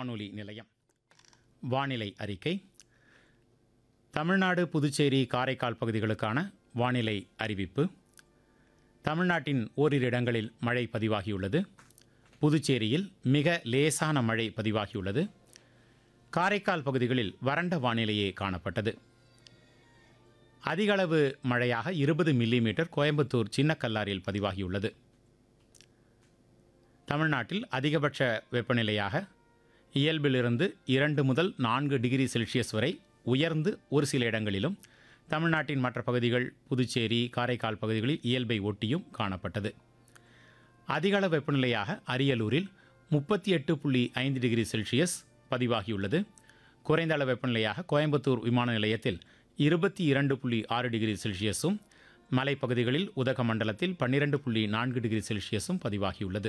வானொலி நிலையம் வானிலை அறிக்கை தமிழ்நாடு புதுச்சேரி காரைக்கால் பகுதிகளுக்கான வானிலை அறிவிப்பு தமிழ்நாட்டின் ஓரிரு இடங்களில் மழை பதிவாகியுள்ளது புதுச்சேரியில் மிக லேசான மழை பதிவாகியுள்ளது காரைக்கால் பகுதிகளில் வறண்ட வானிலையே காணப்பட்டது அதிகளவு மழையாக இருபது மில்லிமீட்டர் கோயம்புத்தூர் சின்னக்கல்லாரில் பதிவாகியுள்ளது தமிழ்நாட்டில் அதிகபட்ச வெப்பநிலையாக இயல்பிலிருந்து இரண்டு முதல் நான்கு டிகிரி செல்சியஸ் வரை உயர்ந்து ஒரு சில இடங்களிலும் தமிழ்நாட்டின் மற்ற பகுதிகள் புதுச்சேரி காரைக்கால் பகுதிகளில் இயல்பை ஒட்டியும் காணப்பட்டது அதிகள வெப்பநிலையாக அரியலூரில் முப்பத்தி எட்டு புள்ளி ஐந்து டிகிரி செல்சியஸ் பதிவாகியுள்ளது குறைந்த அளவு வெப்பநிலையாக கோயம்புத்தூர் விமான நிலையத்தில் இருபத்தி இரண்டு புள்ளி ஆறு டிகிரி செல்சியஸும் மலைப்பகுதிகளில் உதகமண்டலத்தில் பன்னிரண்டு புள்ளி நான்கு டிகிரி செல்சியஸும் பதிவாகியுள்ளது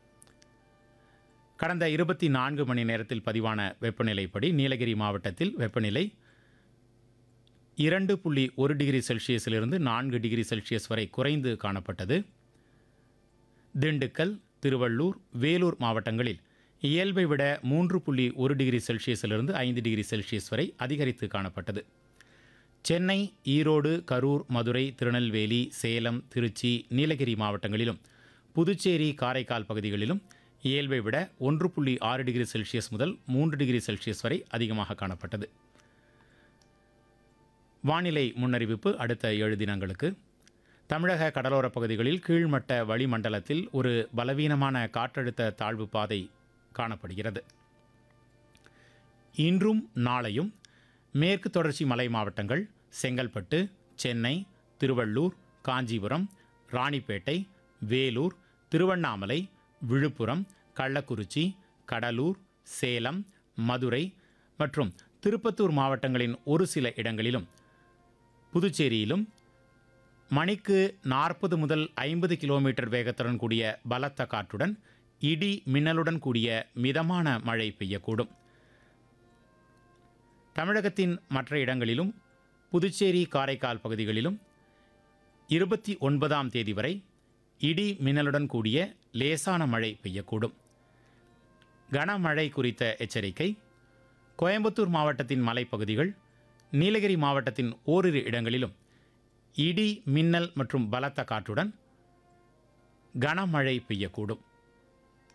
கடந்த இருபத்தி நான்கு மணி நேரத்தில் பதிவான வெப்பநிலைப்படி நீலகிரி மாவட்டத்தில் வெப்பநிலை இரண்டு புள்ளி ஒரு டிகிரி செல்சியஸிலிருந்து நான்கு டிகிரி செல்சியஸ் வரை குறைந்து காணப்பட்டது திண்டுக்கல் திருவள்ளூர் வேலூர் மாவட்டங்களில் இயல்பை விட மூன்று புள்ளி ஒரு டிகிரி செல்சியஸிலிருந்து ஐந்து டிகிரி செல்சியஸ் வரை அதிகரித்து காணப்பட்டது சென்னை ஈரோடு கரூர் மதுரை திருநெல்வேலி சேலம் திருச்சி நீலகிரி மாவட்டங்களிலும் புதுச்சேரி காரைக்கால் பகுதிகளிலும் இயல்பை விட ஒன்று புள்ளி ஆறு டிகிரி செல்சியஸ் முதல் மூன்று டிகிரி செல்சியஸ் வரை அதிகமாக காணப்பட்டது வானிலை முன்னறிவிப்பு அடுத்த ஏழு தினங்களுக்கு தமிழக கடலோரப் பகுதிகளில் கீழ்மட்ட வளிமண்டலத்தில் ஒரு பலவீனமான காற்றழுத்த தாழ்வு பாதை காணப்படுகிறது இன்றும் நாளையும் மேற்கு தொடர்ச்சி மலை மாவட்டங்கள் செங்கல்பட்டு சென்னை திருவள்ளூர் காஞ்சிபுரம் ராணிப்பேட்டை வேலூர் திருவண்ணாமலை விழுப்புரம் கள்ளக்குறிச்சி கடலூர் சேலம் மதுரை மற்றும் திருப்பத்தூர் மாவட்டங்களின் ஒரு சில இடங்களிலும் புதுச்சேரியிலும் மணிக்கு நாற்பது முதல் ஐம்பது கிலோமீட்டர் வேகத்துடன் கூடிய பலத்த காற்றுடன் இடி மின்னலுடன் கூடிய மிதமான மழை பெய்யக்கூடும் தமிழகத்தின் மற்ற இடங்களிலும் புதுச்சேரி காரைக்கால் பகுதிகளிலும் இருபத்தி ஒன்பதாம் தேதி வரை இடி மின்னலுடன் கூடிய லேசான மழை பெய்யக்கூடும் கனமழை குறித்த எச்சரிக்கை கோயம்புத்தூர் மாவட்டத்தின் மலைப்பகுதிகள் நீலகிரி மாவட்டத்தின் ஓரிரு இடங்களிலும் இடி மின்னல் மற்றும் பலத்த காற்றுடன் கனமழை பெய்யக்கூடும்